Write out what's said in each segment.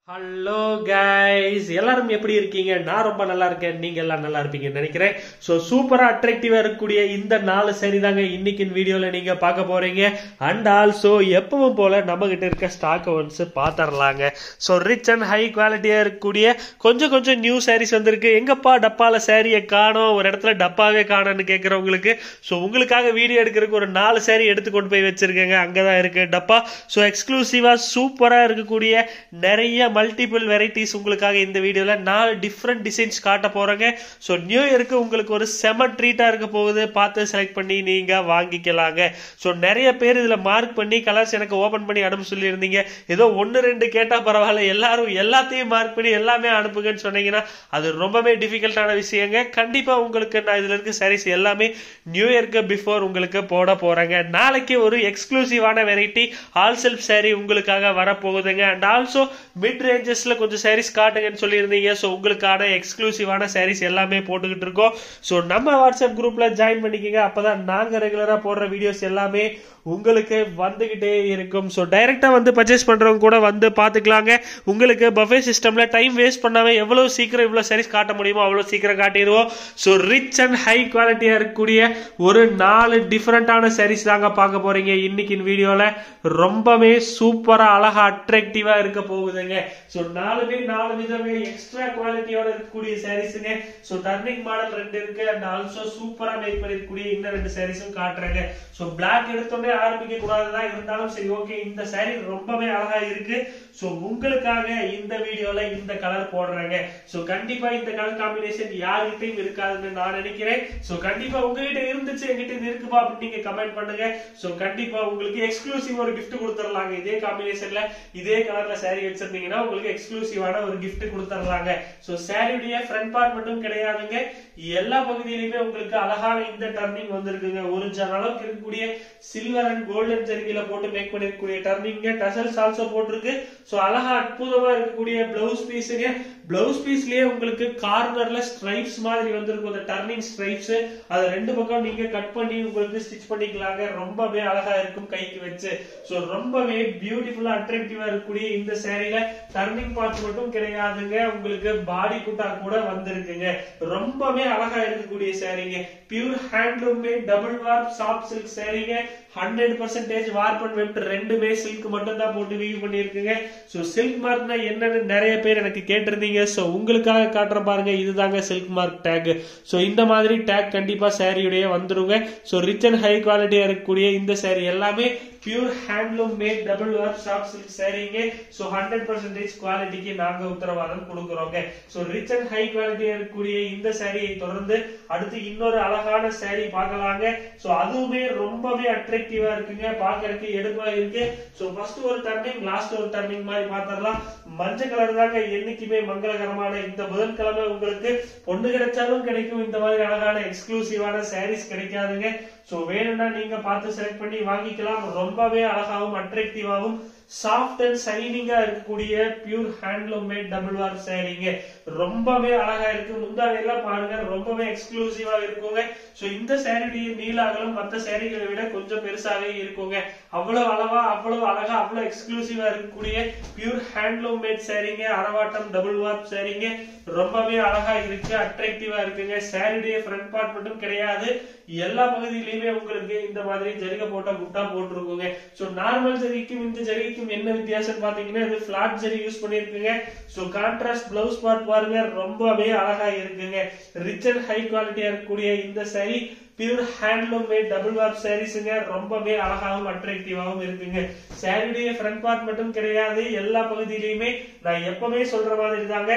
hello guys எல்லாரும் எப்படி இருக்கீங்க நான் ரொம்ப நல்லா இருக்கேன் நீங்க எல்லாம் நல்லா இருப்பீங்கன்னு நினைக்கிறேன் ஸோ சூப்பரா அட்ராக்டிவா இருக்கக்கூடிய இந்த நாலு சரி தாங்க இன்னைக்கு வீடியோல நீங்க பார்க்க போறீங்க அண்ட் ஆல்சோ எப்பவும் போல நம்ம கிட்ட இருக்க ஸ்டாக் ஒன்ஸ் பாத்திரலாங்க ஸோ ரிச் அண்ட் ஹை குவாலிட்டியா இருக்கக்கூடிய கொஞ்சம் கொஞ்சம் நியூ சாரீஸ் வந்திருக்கு எங்கப்பா டப்பால சாரியை காணோம் ஒரு இடத்துல டப்பாவே காணோம்னு கேட்கறவங்களுக்கு ஸோ உங்களுக்காக வீடியோ எடுக்கிறதுக்கு ஒரு நாலு சாரி எடுத்து கொண்டு போய் வச்சிருக்கேங்க அங்கதான் இருக்கு டப்பா ஸோ எக்ஸ்க்ளூசிவா சூப்பரா இருக்கக்கூடிய நிறைய மல்டிபிள் வெரைட்டிஸ் உங்களுக்காக இந்த வீடியோல நாலு டிஃப்ரெண்ட் டிசைன்ஸ் காட்ட போறேங்க ஸோ நியூ இயருக்கு உங்களுக்கு ஒரு செம ட்ரீட்டா இருக்க போகுது பார்த்து செலக்ட் பண்ணி நீங்க வாங்கிக்கலாங்க ஸோ நிறைய பேர் இதுல மார்க் பண்ணி கலர்ஸ் எனக்கு ஓபன் பண்ணி அனுப்ப சொல்லியிருந்தீங்க ஏதோ ஒன்னு ரெண்டு கேட்டா பரவாயில்ல எல்லாரும் எல்லாத்தையும் மார்க் பண்ணி எல்லாமே அனுப்புங்கன்னு சொன்னீங்கன்னா அது ரொம்பவே டிஃபிகல்ட்டான விஷயங்க கண்டிப்பா உங்களுக்கு நான் இதுல இருக்க சாரீஸ் எல்லாமே நியூ இயர்க்கு பிஃபோர் உங்களுக்கு போட போறேங்க நாளைக்கு ஒரு எக்ஸ்க்ளூசிவான வெரைட்டி ஆல் செல்ஃப் சாரி உங்களுக்காக வரப்போகுதுங்க அண்ட் ஆல்சோ மிட் ரேஞ்சஸ்ல கொஞ்சம் சாரீஸ் காட்டுங்கன்னு சொல்லியிருந்தீங்க ஸோ உங்களுக்கான எக்ஸ்க்ளூசிவான சாரீஸ் எல்லாமே போட்டுக்கிட்டு இருக்கோம் ஸோ நம்ம வாட்ஸ்அப் குரூப்ல ஜாயின் பண்ணிக்கங்க அப்பதான் நாங்க ரெகுலரா போடுற வீடியோஸ் எல்லாமே உங்களுக்கு வந்துகிட்டே இருக்கும் ஸோ டைரக்டா வந்து பர்ச்சேஸ் பண்றவங்க கூட வந்து பாத்துக்கலாங்க உங்களுக்கு பஃபே சிஸ்டம்ல டைம் வேஸ்ட் பண்ணாம எவ்வளவு சீக்கிரம் இவ்வளவு சாரீஸ் காட்ட முடியுமோ அவ்வளவு சீக்கிரம் காட்டிடுவோம் ஸோ ரிச் அண்ட் ஹை குவாலிட்டியா இருக்கக்கூடிய ஒரு நாலு டிஃப்ரெண்டான சாரீஸ் தாங்க பார்க்க போறீங்க இன்னைக்கு வீடியோல ரொம்பவே சூப்பரா அழகா அட்ராக்டிவா இருக்க போகுதுங்க ஸோ நாலுமே நாலு விதமே எக்ஸ்ட்ரா குவாலிட்டியோட இருக்கக்கூடிய சாரீஸுங்க ஸோ டர்னிங் மாடல் ரெண்டு இருக்கு அண்ட் ஆல்சோ சூப்பரா மேக் பண்ணிருக்கக்கூடிய இன்னும் ரெண்டு சாரீஸும் காட்டுறேங்க ஸோ பிளாக் எடுத்தோடனே ஆரம்பிக்க கூடாதுதான் இருந்தாலும் சரி ஓகே இந்த சாரீ ரொம்பவே அழகா இருக்கு ஸோ உங்களுக்காக இந்த வீடியோல இந்த கலர் போடுறேங்க ஸோ கண்டிப்பா இந்த கலர் காம்பினேஷன் யார்கிட்டையும் இருக்காதுன்னு நான் நினைக்கிறேன் ஸோ கண்டிப்பா உங்ககிட்ட இருந்துச்சு என்கிட்ட இருக்குப்பா அப்படின்னு நீங்க கமெண்ட் பண்ணுங்க ஸோ கண்டிப்பா உங்களுக்கு எக்ஸ்க்ளூசிவ் ஒரு கிஃப்ட் கொடுத்துடலாங்க இதே காம்பினேஷன்ல இதே கலர்ல சாரி வச்சிருந்தீங்கன்னா உங்களுக்கு எக்ஸ்க்ளூசிவான ஒரு கிஃப்ட் கொடுத்துடலாங்க ஸோ சாரியுடைய ஃப்ரண்ட் பார்ட் மட்டும் கிடையாதுங்க எல்லா பகுதியிலுமே உங்களுக்கு அழகான இந்த டர்னிங் வந்திருக்குங்க ஒரு ஜன அளவுக்கு இருக்கக்கூடிய சில்வர் அண்ட் கோல்டன் ஜெர்கில போட்டு மேக் பண்ணிருக்கக்கூடிய டர்னிங் டசல்ஸ் ஆல்சோ போட்டிருக்கு ஸோ அழகா அற்புதமா இருக்கக்கூடிய பிளவுஸ் பீஸுங்க பிளவுஸ் பீஸ்லயே உங்களுக்கு கார்னர்ல ஸ்ட்ரைப்ஸ் மாதிரி வந்திருக்கும் அந்த டர்னிங் ஸ்ட்ரைப்ஸ் அதை ரெண்டு பக்கம் நீங்க கட் பண்ணி உங்களுக்கு ஸ்டிச் பண்ணிக்கலாங்க ரொம்பவே அழகா இருக்கும் கைக்கு வச்சு ஸோ ரொம்பவே பியூட்டிஃபுல்லா அட்ராக்டிவா இருக்கக்கூடிய இந்த சேரீல டர்னிங் பார்ட் மட்டும் கிடையாதுங்க உங்களுக்கு பாடி குட்டா கூட வந்திருக்குங்க ரொம்பவே அழகா இருக்கக்கூடிய சேரீங்க pure handloom made double warp soft silk சேரீங்க hundred percentage warp and weft ரெண்டுமே சில்க் மட்டும் தான் போட்டு வீவ் பண்ணிருக்குங்க ஸோ சில்க் மார்க்னா என்னன்னு நிறைய பேர் எனக்கு கேட்டிருந்தீங்க ஸோ உங்களுக்காக காட்டுற பாருங்க இதுதாங்க சில்க் மார்க் டேக் ஸோ இந்த மாதிரி டேக் கண்டிப்பா சாரியுடைய வந்துருங்க ஸோ ரிச் அண்ட் ஹை குவாலிட்டியா இருக்கக்கூடிய இந்த சாரி எல்லாமே pure handloom made double warp soft silk சாரீங்க ஸோ ஹண்ட்ரட் பர்சன்டேஜ் குவாலிட்டிக்கு நாங்க உத்தரவாதம் கொடுக்குறோங்க ஸோ ரிச் அண்ட் ஹை குவாலிட்டியா இருக்கக்கூடிய இந்த சாரியை தொடர்ந்து அடுத்து இன்னொரு அழகான சாரி பார்க்கலாங்க ஸோ அதுவுமே ரொம்பவே அட்ராக்டிவா இருக்குங்க பாக்குறதுக்கு எடுப்பா இருக்கு ஸோ ஃபர்ஸ்ட் ஒரு டர்னிங் லாஸ்ட் ஒரு டர்னிங் மாதிரி பாத்திரலாம் மஞ்சள் கலர் தாங்க என்னைக்குமே மங்களகரமான இந்த புதன்கிழமை உங்களுக்கு பொண்ணு கிடைச்சாலும் கிடைக்கும் இந்த மாதிரி அழகான எக்ஸ்க்ளூசிவான சாரீஸ் கிடைக்காதுங்க ஸோ வேணும்னா நீங்க பார்த்து செலக்ட் பண்ணி வாங்கிக்கலாம் ரொம்பவே அழகாவும் அட்ராக்டிவாகவும் சாஃப்ட் அண்ட் சைனிங்கா இருக்கக்கூடிய pure handloom made double warp சாரீங்க ரொம்பவே அழகா இருக்கு முந்தாடி எல்லாம் பாருங்க ரொம்பவே எக்ஸ்க்ளூசிவா இருக்குங்க சோ இந்த சாரியுடைய நீள அகலம் மற்ற சாரிகளை விட கொஞ்சம் பெருசாவே இருக்குங்க அவ்வளவு அளவா அவ்வளவு அழகா அவ்வளவு எக்ஸ்க்ளூசிவா இருக்கக்கூடிய பியூர் ஹேண்ட்லூம் மேட் சாரீங்க அரவாட்டம் டபுள் வார்ப் சாரீங்க ரொம்பவே அழகா இருக்கு அட்ராக்டிவா இருக்குங்க சாரியுடைய ஃப்ரண்ட் பார்ட் மட்டும் கிடையாது எல்லா பகுதியிலுமே உங்களுக்கு இந்த மாதிரி ஜரிகை போட்ட முட்டா போட்டிருக்குங்க சோ நார்மல் ஜரிக்கும் இந்த ஜரிகைக்கும் என்ன வித்தியாசம் பாத்தீங்கன்னா இது பிளாட் ஜரி யூஸ் பண்ணிருக்குங்க சோ கான்ட்ராஸ்ட் பிளவுஸ் பார்ட் பாருங்க ரொம்பவே அழகா இருக்குங்க ரிச் அண்ட் ஹை குவாலிட்டியா இருக்கக்கூடிய இந்த sari pure handloom made double warp சாரீஸுங்க ரொம்பவே அழகாகவும் அட்ராக்டிவாகவும் இருக்குங்க சாரியுடைய ஃப்ரண்ட் பார்ட் மட்டும் கிடையாது எல்லா பகுதியிலுமே நான் எப்பவுமே சொல்ற மாதிரி தாங்க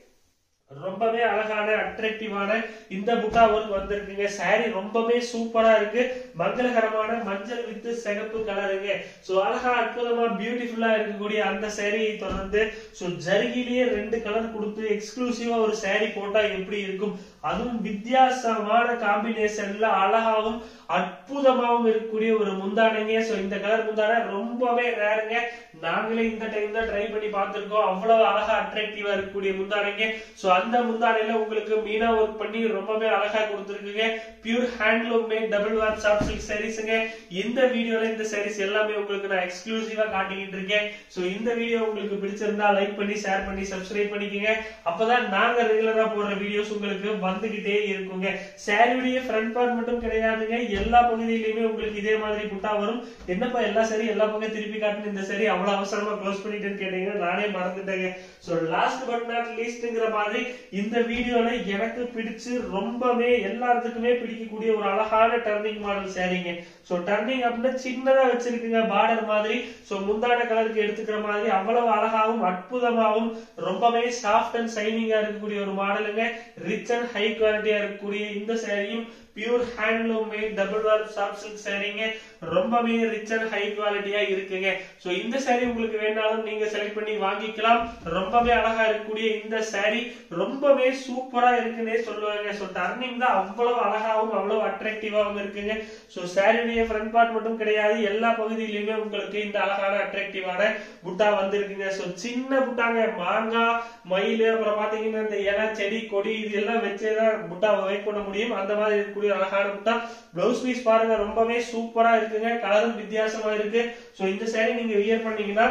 ரொம்பவே அழகான அட்ராக்டிவான இந்த புட்டா ஒர்க் வந்திருக்குங்க சாரி ரொம்பவே சூப்பரா இருக்கு மங்களகரமான மஞ்சள் வித்து சிகப்பு கலருங்க சோ அழகா அற்புதமா பியூட்டிஃபுல்லா இருக்கக்கூடிய அந்த சாரியை தொடர்ந்து சோ ஜருகிலேயே ரெண்டு கலர் கொடுத்து எக்ஸ்க்ளூசிவா ஒரு சாரி போட்டா எப்படி இருக்கும் அதுவும் வித்தியாசமான காம்பினேஷன்ல அழகாவும் அற்புதமாகவும் இருக்கக்கூடிய ஒரு முந்தானைங்க சோ இந்த கலர் முந்தானை ரொம்பவே ரேருங்க நாங்களே இந்த டைம் தான் ட்ரை பண்ணி பார்த்திருக்கோம் அவ்வளவு அழகா அட்ராக்டிவா இருக்கக்கூடிய முந்தானைங்க சோ அந்த முந்தானையில உங்களுக்கு மீனா ஒர்க் பண்ணி ரொம்பவே அழகா கொடுத்துருக்குங்க pure handloom made double warp soft silk சாரீஸ்ங்க இந்த வீடியோல இந்த சாரீஸ் எல்லாமே உங்களுக்கு நான் எக்ஸ்க்ளூசிவா காட்டிக்கிட்டு இருக்கேன் சோ இந்த வீடியோ உங்களுக்கு பிடிச்சிருந்தா லைக் பண்ணி ஷேர் பண்ணி சப்ஸ்கிரைப் பண்ணிக்கோங்க அப்பதான் நாங்க ரெகுலரா போடுற வீடியோஸ் உங்களுக்கு வந்துகிட்டே இருக்குங்க சாரியுடைய ஃப்ரண்ட் பார்ட் மட்டும் கிடையாதுங்க எல்லா பகுதியிலுமே உங்களுக்கு இதே மாதிரி புட்டா வரும் என்னப்பா எல்லா சரி எல்லா பக்கம் திருப்பி காட்டுன இந்த சரி அவ்வளவு அவசரமா க்ளோஸ் பண்ணிட்டேன்னு கேட்டீங்கன்னா நானே மறந்துட்டேங்க சோ லாஸ்ட் பட் நாட் லீஸ்ட்ங்கிற மாதிரி இந்த வீடியோல எனக்கு பிடிச்சு ரொம்பவே எல்லாத்துக்குமே பிடிக்கக்கூடிய ஒரு அழகான டர்னிங் மாடல் சாரீங்க சோ டர்னிங் அப்படின்னா சின்னதா வச்சிருக்குங்க பார்டர் மாதிரி சோ முந்தான கலருக்கு எடுத்துக்கிற மாதிரி அவ்வளவு அழகாவும் அற்புதமாகவும் ரொம்பவே சாஃப்ட் அண்ட் சைனிங்கா இருக்கக்கூடிய ஒரு மாடலுங்க ரிச் அண்ட் ஹை குவாலிட்டியா இருக்கக்கூடிய இந்த சாரியும் pure handloom made double warp soft silk சாரீங்க ரொம்பவே ரிச் அண்ட் ஹை குவாலிட்டியா இருக்குங்க சோ இந்த சாரி உங்களுக்கு வேணாலும் நீங்க செலக்ட் பண்ணி வாங்கிக்கலாம் ரொம்பவே அழகா இருக்கக்கூடிய இந்த சாரி ரொம்பவே சூப்பரா இருக்குன்னே சொல்லுவாங்க சோ டர்னிங் தான் அவ்வளவு அழகாவும் அவ்வளவு அட்ராக்டிவாவும் இருக்குங்க சோ சாரியுடைய ஃப்ரண்ட் பார்ட் மட்டும் கிடையாது எல்லா பகுதியிலுமே உங்களுக்கு இந்த அழகான அட்ராக்டிவான புட்டா வந்திருக்குங்க சோ சின்ன புட்டாங்க மாங்காய் மயில் அப்புறம் பாத்தீங்கன்னா இந்த இலை செடி கொடி இது எல்லாம் வச்சேதான் புட்டாவை வெயிட் பண்ண முடியும் அந்த மாதிரி இருக்கக்கூடிய அழகான புட்டா பிளவுஸ் பீஸ் பாருங்க ரொம்பவே சூப்பரா இருக்குங்க கலரும் வித்தியாசமா இருக்கு சோ இந்த சாரி நீங்க வியர் பண்ணீங்கன்னா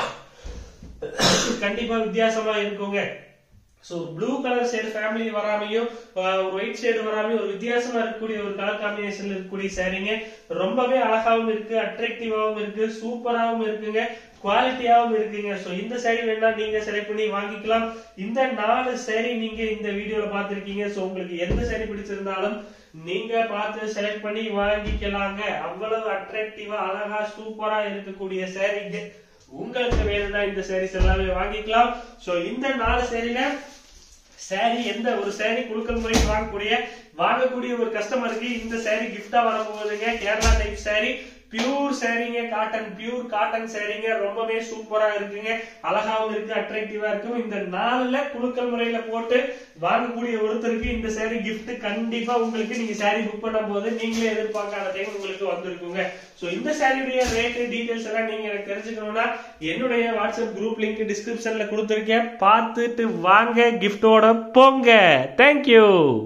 கண்டிப்பா வித்தியாசமா இருக்குங்க so blue colour shade family வராமையும் அஹ், ஒரு ஒயிட் ஷேடு வராமையும் ஒரு வித்தியாசமா இருக்கக்கூடிய ஒரு கலர் காம்பினேஷன்ல இருக்கக்கூடிய சாரீங்க ரொம்பவே அழகாவும் இருக்கு அட்ராக்டிவாவும் இருக்கு சூப்பராவும் இருக்குங்க குவாலிட்டியாவும் இருக்குங்க சோ இந்த சாரி வேணா நீங்க செலக்ட் பண்ணி வாங்கிக்கலாம் இந்த நாலு சாரி நீங்க இந்த வீடியோல பாத்திருக்கீங்க சோ உங்களுக்கு எந்த சாரி பிடிச்சிருந்தாலும் நீங்க பார்த்து செலக்ட் பண்ணி வாங்கிக்கலாங்க அவ்வளவு அட்ராக்டிவா அழகா சூப்பரா இருக்கக்கூடிய சாரீங்க உங்களுக்கு வேணும்னா இந்த சாரீஸ் எல்லாமே வாங்கிக்கலாம் சோ இந்த நாலு சாரில சாரி எந்த ஒரு சாரி குழுக்கள் முறைக்கு வாங்கக்கூடிய வாங்கக்கூடிய ஒரு கஸ்டமருக்கு இந்த சாரி கிஃப்டா வர போகுதுங்க கேரளா டைப் சாரி பியூர் சாரீங்க காட்டன் பியூர் காட்டன் சாரீங்க ரொம்பவே சூப்பரா இருக்குங்க அழகாவும் இருக்கு அட்ராக்டிவா இருக்கும் இந்த நாலுல குழுக்கள் முறையில போட்டு வாங்கக்கூடிய ஒருத்தருக்கு இந்த சாரி gift கண்டிப்பா உங்களுக்கு நீங்க சாரி புக் பண்ணும் போது நீங்களே எதிர்பார்க்காத டைம் உங்களுக்கு வந்திருக்குங்க சோ இந்த சாரியுடைய ரேட் டீடைல்ஸ் எல்லாம் நீங்க எனக்கு தெரிஞ்சுக்கணும்னா என்னுடைய வாட்ஸ்அப் குரூப் லிங்க் டிஸ்கிரிப்ஷன்ல கொடுத்துருக்கேன் பார்த்துட்டு வாங்க கிஃப்டோட போங்க தேங்க்யூ